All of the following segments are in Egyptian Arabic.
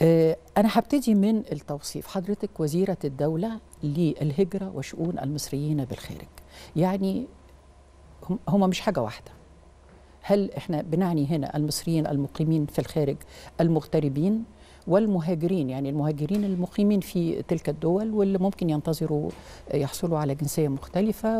آه، أنا هبتدي من التوصيف حضرتك وزيرة الدولة للهجرة وشؤون المصريين بالخارج يعني هم هم مش حاجة واحدة هل احنا بنعني هنا المصريين المقيمين في الخارج المغتربين والمهاجرين يعني المهاجرين المقيمين في تلك الدول واللي ممكن ينتظروا يحصلوا على جنسية مختلفة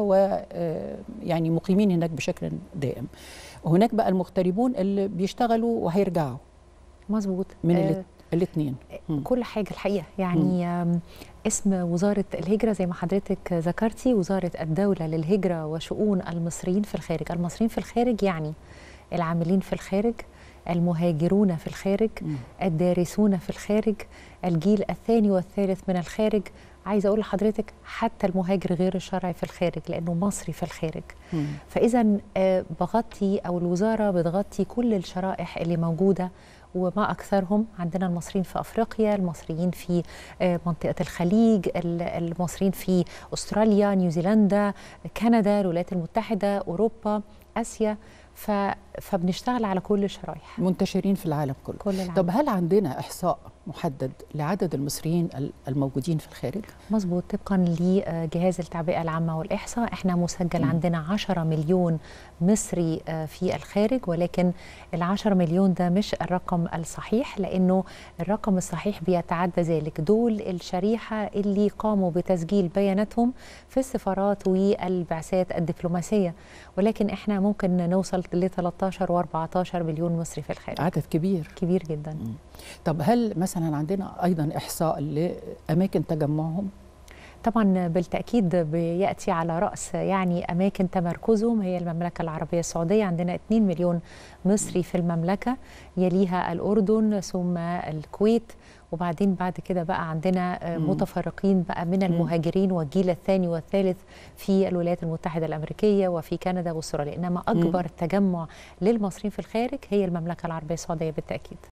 ويعني مقيمين هناك بشكل دائم هناك بقى المغتربون اللي بيشتغلوا وهيرجعوا مظبوط من آه، الات- الاثنين كل حاجة الحقيقة يعني آم، اسم وزارة الهجرة زي ما حضرتك ذكرتي وزارة الدولة للهجرة وشؤون المصريين في الخارج المصريين في الخارج يعني العاملين في الخارج المهاجرون في الخارج الدارسون في الخارج الجيل الثاني والثالث من الخارج عايزة أقول لحضرتك حتى المهاجر غير الشرعي في الخارج لأنه مصري في الخارج فاذا آه، بغطي او الوزاره بتغطي كل الشرائح اللي موجوده وما اكثرهم عندنا المصريين في افريقيا المصريين في آه، منطقه الخليج ال- المصريين في استراليا نيوزيلندا كندا الولايات المتحده اوروبا اسيا ف... فبنشتغل على كل الشرائح منتشرين في العالم كله كل العالم طب هل عندنا إحصاء محدد لعدد المصريين ال- الموجودين في الخارج؟ مظبوط طبقا لجهاز التعبئة العامة والإحصاء احنا مسجل مم. عندنا 10 مليون مصري آه، في الخارج ولكن ال 10 مليون ده مش الرقم الصحيح لأنه الرقم الصحيح بيتعدى ذلك دول الشريحة اللي قاموا بتسجيل بياناتهم في السفارات والبعثات الدبلوماسية ولكن احنا ممكن نوصل ل 13 و14 مليون مصري في الخارج عدد كبير كبير جدا طب هل مثلا عندنا أيضا إحصاء لأماكن تجمعهم؟ طبعا بالتأكيد بيأتي على رأس يعني أماكن تمركزهم هي المملكة العربية السعودية عندنا 2 مليون مصري في المملكة يليها الأردن ثم الكويت وبعدين بعد كده بقى عندنا آه، مم. متفرقين بقى من المهاجرين والجيل الثاني والثالث في الولايات المتحدة الأمريكية وفي كندا واستراليا إنما أكبر تجمع للمصريين في الخارج هي المملكة العربية السعودية بالتأكيد